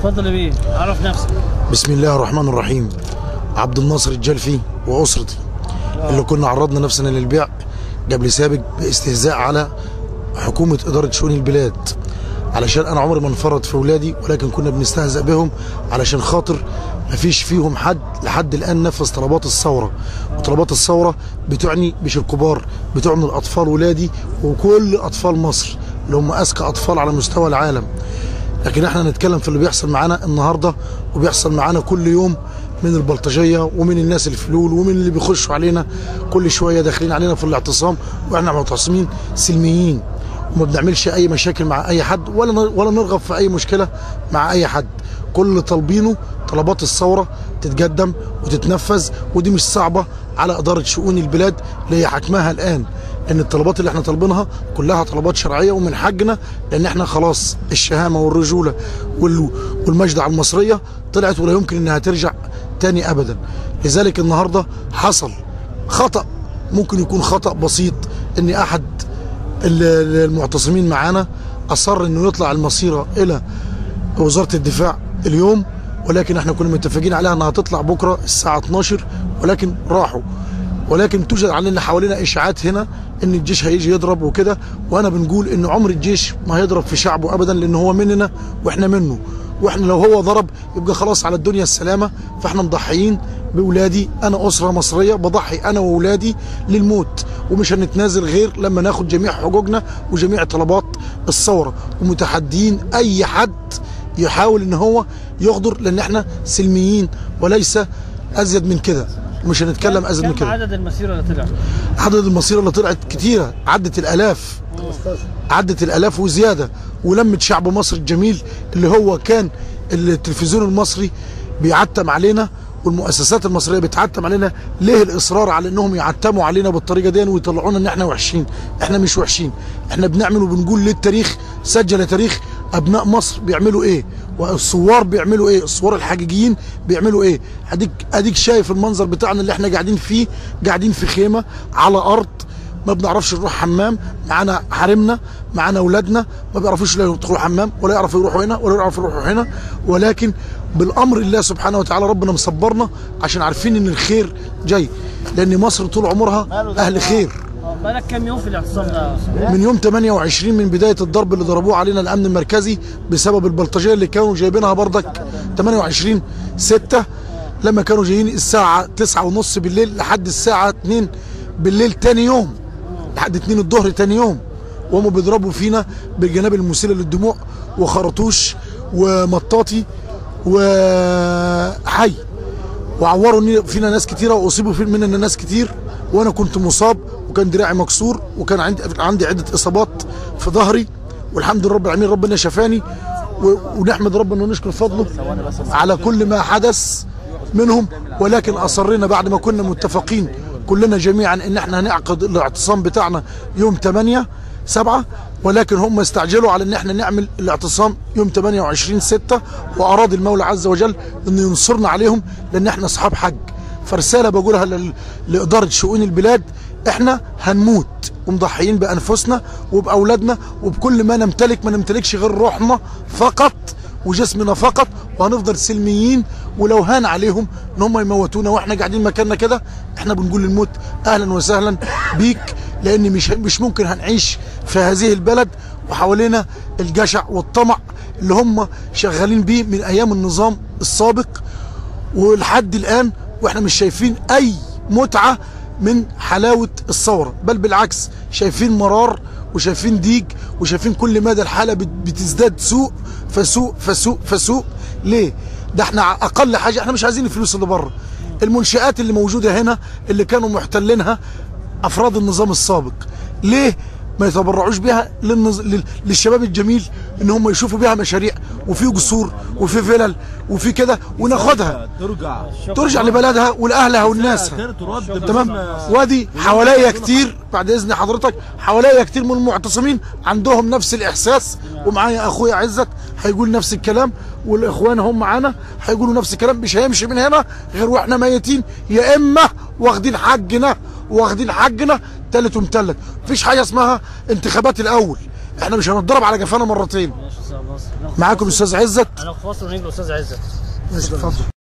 اتفضل يا بيه عرف نفسك بسم الله الرحمن الرحيم عبد الناصر الجلفي واسرتي اللي كنا عرضنا نفسنا للبيع قبل سابق باستهزاء على حكومه اداره شؤون البلاد علشان انا عمري ما انفرط في اولادي ولكن كنا بنستهزأ بهم علشان خاطر ما فيش فيهم حد لحد الان نفذ طلبات الثوره وطلبات الثوره بتعني مش الكبار بتعني الاطفال ولادي وكل اطفال مصر اللي هم اذكى اطفال على مستوى العالم لكن احنا نتكلم في اللي بيحصل معانا النهارده وبيحصل معانا كل يوم من البلطجيه ومن الناس الفلول ومن اللي بيخشوا علينا كل شويه داخلين علينا في الاعتصام واحنا معتصمين سلميين وما بنعملش اي مشاكل مع اي حد ولا ولا نرغب في اي مشكله مع اي حد كل اللي طالبينه طلبات الثوره تتقدم وتتنفذ ودي مش صعبه على اداره شؤون البلاد اللي هي حكمها الان ان الطلبات اللي احنا طالبينها كلها طلبات شرعيه ومن حقنا لان احنا خلاص الشهامه والرجوله وال- والمجدع المصريه طلعت ولا يمكن انها ترجع تاني ابدا لذلك النهارده حصل خطا ممكن يكون خطا بسيط ان احد ال- المعتصمين معانا اصر انه يطلع المسيره الى وزاره الدفاع اليوم ولكن احنا كنا متفقين عليها انها تطلع بكره الساعه 12 ولكن راحوا ولكن توجد علينا حوالينا اشاعات هنا ان الجيش هيجي يضرب وكده وانا بنقول ان عمر الجيش ما هيضرب في شعبه ابدا لان هو مننا واحنا منه واحنا لو هو ضرب يبقى خلاص على الدنيا السلامه فاحنا مضحيين باولادي انا اسره مصريه بضحي انا واولادي للموت ومش هنتنازل غير لما ناخد جميع حقوقنا وجميع طلبات الثوره ومتحدين اي حد يحاول ان هو يغدر لان احنا سلميين وليس ازيد من كده مش هنتكلم ازيد من كم كده عدد المسيره اللي طلع عدد المصيرة اللي طلعت كتيرة عدت الآلاف عدت الآلاف وزيادة ولمت شعب مصر الجميل اللي هو كان التلفزيون المصري بيعتم علينا والمؤسسات المصرية بتعتم علينا ليه الإصرار على إنهم يعتموا علينا بالطريقة دي ويطلعونا إن إحنا وحشين إحنا مش وحشين إحنا بنعمل وبنقول للتاريخ سجل تاريخ أبناء مصر بيعملوا إيه والثوار بيعملوا إيه الثوار الحقيقيين بيعملوا إيه أديك أديك شايف المنظر بتاعنا اللي إحنا قاعدين فيه قاعدين في خيمة على أرض ما بنعرفش نروح حمام معانا حريمنا معانا اولادنا ما بيعرفوش لا يدخلوا حمام ولا يعرفوا يروحوا هنا ولا يعرفوا يروحوا هنا ولكن بالامر الله سبحانه وتعالى ربنا مصبرنا عشان عارفين ان الخير جاي لان مصر طول عمرها اهل خير آه، بقالك كام يوم في الاعتصام ده من يوم 28 من بدايه الضرب اللي ضربوه علينا الامن المركزي بسبب البلطجيه اللي كانوا جايبينها بردك 28 6 لما كانوا جايين الساعه 9 ونص بالليل لحد الساعه 2 بالليل تاني يوم لحد 2 الظهر تاني يوم وهم بيضربوا فينا بالجناب المسيله للدموع وخرطوش ومطاطي وحي وعوروا إن فينا ناس كتيره واصيبوا في مننا ناس كتير وانا كنت مصاب وكان دراعي مكسور وكان عندي عندي عده اصابات في ظهري والحمد لله رب العالمين ربنا شفاني و- ونحمد ربنا ونشكر فضله على كل ما حدث منهم ولكن اصرينا بعد ما كنا متفقين كلنا جميعا ان احنا هنعقد الاعتصام بتاعنا يوم 8 7 ولكن هم استعجلوا على ان احنا نعمل الاعتصام يوم 28 6 واراد المولى عز وجل انه ينصرنا عليهم لان احنا اصحاب حج فرساله بقولها لل- لاداره شؤون البلاد احنا هنموت ومضحيين بانفسنا وباولادنا وبكل ما نمتلك ما نمتلكش غير روحنا فقط وجسمنا فقط وهنفضل سلميين ولو هان عليهم ان هم يموتونا واحنا قاعدين مكاننا كده احنا بنقول للموت اهلا وسهلا بيك لان مش مش ممكن هنعيش في هذه البلد وحوالينا الجشع والطمع اللي هم شغالين بيه من ايام النظام السابق ولحد الان واحنا مش شايفين اي متعه من حلاوه الثوره بل بالعكس شايفين مرار وشايفين ضيق وشايفين كل مدى الحاله بت- بتزداد سوء فسوء فسوء فسوء ليه؟ ده احنا اقل حاجه احنا مش عايزين الفلوس اللي بره المنشآت اللي موجوده هنا اللي كانوا محتلينها افراد النظام السابق ليه ما يتبرعوش بيها للنز... لل... للشباب الجميل ان هم يشوفوا بيها مشاريع وفي قصور وفي فلل وفي كده وناخدها ترجع ترجع لبلدها ولاهلها والناس ترد تمام وادي حواليا كتير بعد اذن حضرتك حواليا كتير من المعتصمين عندهم نفس الاحساس ومعايا اخويا عزت هيقول نفس الكلام والاخوان هم معانا هيقولوا نفس الكلام مش هيمشي من هنا غير واحنا ميتين يا اما واخدين حقنا واخدين حقنا تالت ومتلت مفيش حاجه اسمها انتخابات الاول احنا مش هنتضرب على جفانا مرتين ماشي يا استاذ ناصر معاكم استاذ عزت انا في مصر ونيجي استاذ عزت اتفضل